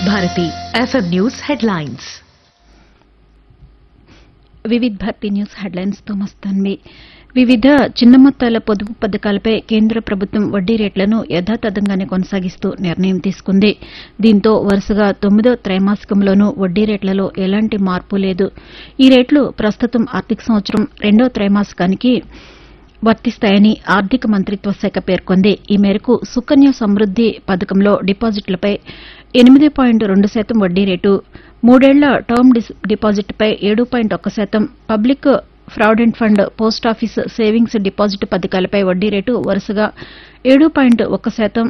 Bharati FM news headlines Vividh Bharati news headlines తో మస్తాన్వి వివిధ చిన్న మొత్తాల పొదుపు పథకాలపై కేంద్ర ప్రభుత్వం వడ్డీ రేట్లను యథాతథంగానే కొనసాగిస్తూ నిర్ణయం తీసుకుంది దీంతో వరుసగా తొమ్మిదో త్రైమాసికంలోనూ వడ్డీ రేట్లలో ఎలాంటి మార్పు లేదు ఈ రేట్లు ప్రస్తుతం ఆర్థిక సంవత్సరం రెండో త్రైమాసికానికి వర్తిస్తాయని ఆర్థిక మంత్రిత్వ శాఖ పేర్కొంది ఈ మేరకు సుకన్య సమృద్ది పథకంలో డిపాజిట్లపై ఎనిమిది పాయింట్ రెండు శాతం వడ్డీ రేటు మూడేళ్ల టర్మ్ డిస్- డిపాజిట్పై ఏడు పాయింట్ ఒక్క శాతం public provident fund post office savings deposit పథకాలపై వడ్డీ రేటు వరుసగా ఏడు పాయింట్ ఒక్క శాతం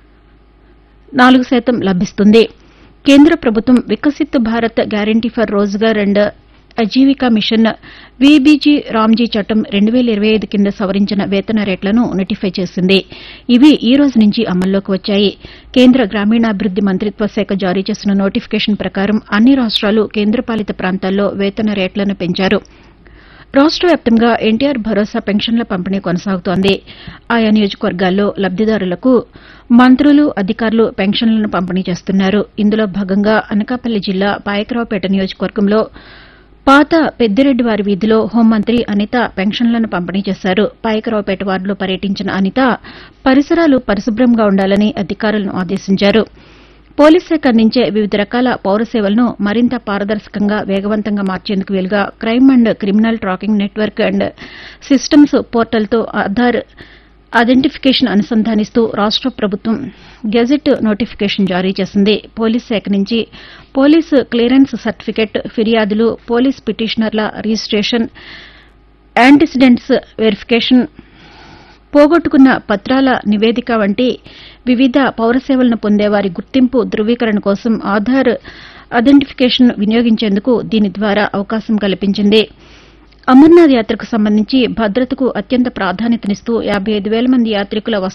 నాలుగు శాతం లభిస్తుంది కేంద్ర ప్రభుత్వం Viksit Bharat guarantee for Rozgar and Ajeevika mission VBG Ramji చట్టం రెండు వేల ఇరవై ఐదు కింద సవరించిన వేతన రేట్లను నోటిఫై చేసింది ఇవి ఈ రోజు నుంచి అమల్లోకి వచ్చాయి కేంద్ర గ్రామీణాభివృద్ది మంత్రిత్వ శాఖ జారీ చేసిన నోటిఫికేషన్ ప్రకారం అన్ని రాష్ట్రాలు కేంద్రపాలిత ప్రాంతాల్లో వేతన రేట్లను పెంచారు రాష్ట వ్యాప్తంగా ఎన్టీఆర్ భరోసా పెన్షన్ల పంపిణీ కొనసాగుతోంది ఆయా నియోజకవర్గాల్లో లబ్దిదారులకు మంత్రులు అధికారులు పెన్షన్లను పంపిణీ చేస్తున్నారు ఇందులో భాగంగా అనకాపల్లి జిల్లా పాయకరావుపేట నియోజకవర్గంలో పాత పెద్దిరెడ్డివారి వీధిలో హోంమంత్రి అనిత పెన్షన్లను పంపిణీ చేశారు పాయకరావుపేట వార్డులో పర్యటించిన అనిత పరిసరాలు పరిశుభ్రంగా ఉండాలని అధికారులను ఆదేశించారు పోలీస్ శాఖ అందించే వివిధ రకాల పౌర సేవలను మరింత పారదర్శకంగా వేగవంతంగా మార్చేందుకు వీలుగా crime and criminal tracking network and systems పోర్టల్తో ఆధార్ ఐడెంటిఫికేషన్ అనుసంధానిస్తూ రాష్ట ప్రభుత్వం గెజెట్ నోటిఫికేషన్ జారీ చేసింది పోలీస్ శాఖ నుంచి పోలీసు క్లియరెన్స్ సర్టిఫికెట్ ఫిర్యాదులు పోలీస్ పిటిషనర్ల రిజిస్టేషన్ యాంటిసిడెంట్స్ వెరిఫికేషన్ పోగొట్టుకున్న పత్రాల నివేదిక వంటి వివిధ పౌర సేవలను పొందేవారి గుర్తింపు ధృవీకరణ కోసం ఆధార్ ఐడెంటిఫికేషన్ వినియోగించేందుకు దీని ద్వారా అవకాశం కల్పించింది అమర్నాథ్ యాత్రకు సంబంధించి భద్రతకు అత్యంత ప్రాధాన్యతనిస్తూ యాబై ఐదు వేల మంది యాత్రికుల